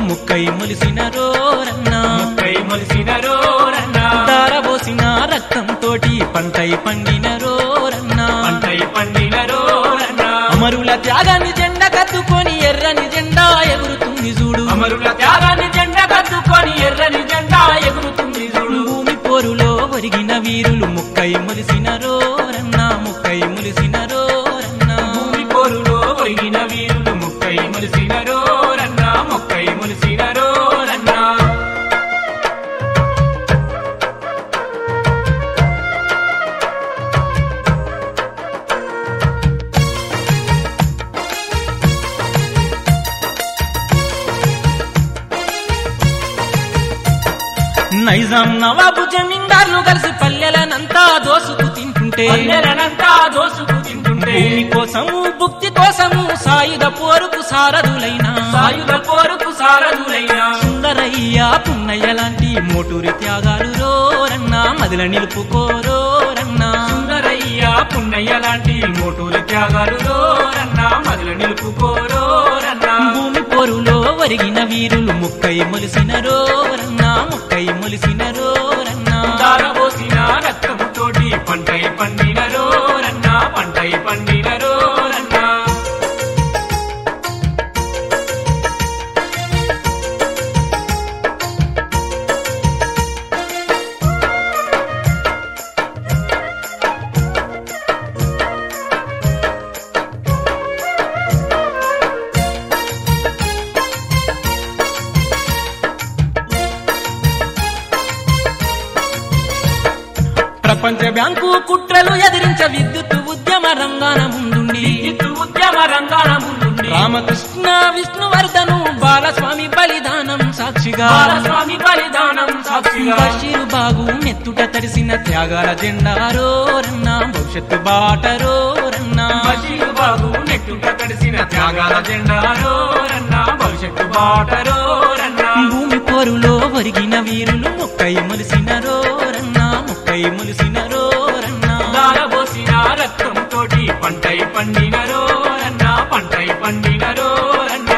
ముక్కై మొలిసిన రోరన్నా ముక్కై మొలిసిన రోరన్నా దారబోసిన రక్తం తోటి పంటై పండిన రోరన్నా పంటై పండిన రోరన్నా అమరుల త్యాగాన్ని జెండ కత్తుకొని ఎర్రని జెండా ఎగురుతుంది చూడు అమరుల త్యాగాన్ని జెండ కత్తుకొని ఎర్రని జెండా ఎగురుతుంది చూడు భూమి పోరులో ఒరిగిన వీరులు ముక్కై మొలిసిన రోరన్నా ముక్కై మొలిసిన రోరన్నా భూమి పోరులో ఒరిగిన వీరులు ముక్కై మొలిసిన రోరన్నా ముక్కై మొలిసిన రోరన్నా నైజాం నవాబు జమీందార్లు కలిసి పల్లెలనంతా దోసుకు తింటుంటే పల్లెలనంతా దోసుకు తింటుంటే భూమి కోసము భుక్తి కోసము సాయుధ పోరుకు సారథులైన సాయుధ పోరుకు సారథులైన సుందరయ్య పున్నయ్య లాంటి మోటూరి త్యాగాలు రోరన్నా మదిల నిలుపుకోరోరన్నా సుందరయ్య పున్నయ్య లాంటి మోటూరు త్యాగాలు రోరన్నా మొదలు నిలుపుకోరోరన్నా భూమి పోరులో ఒరిగిన వీరులు ముక్కై మొలిసిన రోరన్నా ముక్కై మొలిసిన రోరన్నా దారబోసిన రక్తముతోటి పంటై పండిన రోరన్నా పంటై పండిన రోరన్నా ప్రపంచ బ్యాంకు కుట్రలు ఎదిరించ విద్యుత్ ఉద్యమ రంగాన ముందుండి విద్యుత్ ఉద్యమ రంగాల ముందుండి రామకృష్ణ విష్ణువర్ధను బాలస్వామి బలిదానం సాక్షిగా బాలస్వామి బలిదానం సాక్షిగా బషీరు బాగు నెత్తుట తడిసిన త్యాగాల జెండారోరన్నా భవిష్యత్తు బాటరోరన్నా బషీరు బాబు నెట్టుట తడిసిన త్యాగాల జెండా రోరన్నా భవిష్యత్తు బాటరోరన్నా భూమి పోరులో ఒరిగిన వీరులు మొక్కై మొలిసిన రోరన్నా మొక్కై మొలిసిన రోరన్నా దారబోసిన రక్తం తోటి పంటై పండిన రోరన్నా పంటై పండిన రోరన్నా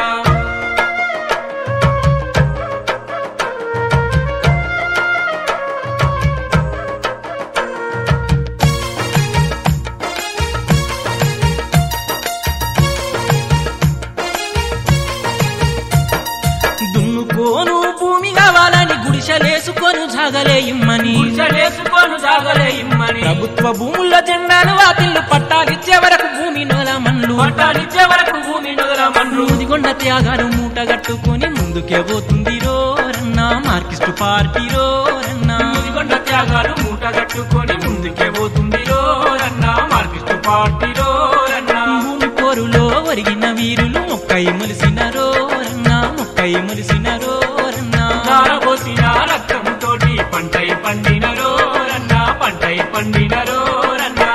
దున్నుకోను భూమి కావాలని గుడిసెలేసుకొని జాగలే ఇమ్మని గుడిసెలేసుకొని సాగలే ఇమ్మని ప్రభుత్వ భూముల్లో జెండాలు వాటిల్లు పట్టాలిచ్చే వరకు భూమి నోల మన్లు పట్టాలిచ్చే వరకు భూమి నదుల మన్ను నూదిగొండ త్యాగాలు మూటగట్టుకొని ముందుకే పోతుంది రోరన్నా మార్కిస్టు పార్టీ రోరన్నా ముదిగొండ త్యాగాలు మూట కట్టుకొని ముందుకే పోతుంది రోరన్నా మార్కిస్టు పార్టీ రోరన్నా భూమి పోరులో ఒరిగిన వీరులు మొక్కై మొలిసిన రోరన్నా మొక్కై మొలిసిన రోరన్నా దారబోసిన రక్తం తోటి పంటై పండిన రోరన్నా పంటై పండిన రోరన్నా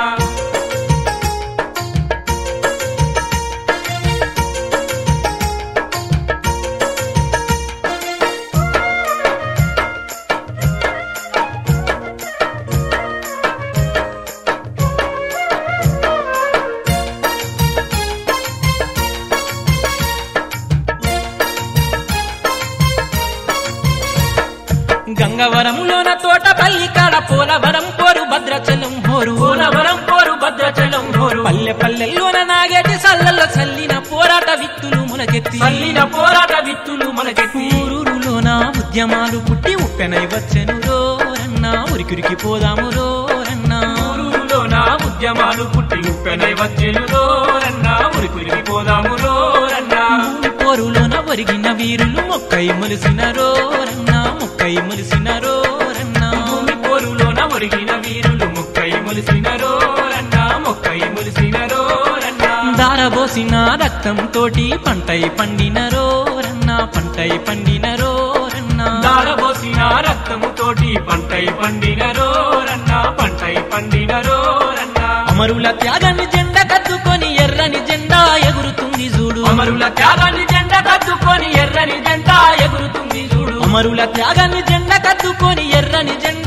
గంగవరంలోన తోటపల్లి కాడ పోలవరం పోరు భద్రాచలం హోరు పోలవరం పోరు భద్రాచలం పోరు పల్లె పల్లెల్లోన నాగేటి సల్లల్లో చల్లిన పోరాట విత్తులు ములకెత్తి చల్లిన పోరాట విత్తులు మనకెత్తి ఊరూరులోన ఉద్యమాలు పుట్టి ఉప్పెనై వచ్చెను రోరన్నా ఉరికురికి పోదాము రోరన్నా ఊరూరులో నా ఉద్యమాలు పుట్టి ఉప్పెనై వచ్చెను రోరన్నా ఉరికురికి పోదాము రోరన్నా భూమి పోరులోన ఒరిగిన వీరులు మొక్కై మొలిసిన రోరన్నా మొక్కై మొలిసిన రోరన్నా భూమి పోరులోన ఒరిగిన వీరులు ముక్కై మొలిసిన రోరన్నా మొక్కై మొలిసిన రోరన్నా దారబోసిన రక్తం తోటి పంటై పండిన రోరన్నా పంటై పండిన రోరన్నా దారబోసిన రక్తము తోటి పంటై పండిన రోరన్నా పంటై పండిన రోరన్నా అమరుల త్యాగాన్ని జెండ కత్తుకొని ఎర్రని జెండా ఎగురుతుంది చూడు అమరుల త్యాగాన్ని జెండ కత్తుకొని ఎర్రని జెండా ఎగురుతుంది చూడు అమరుల త్యాగాన్ని జెండ కత్తుకొని ఎర్రని జెండా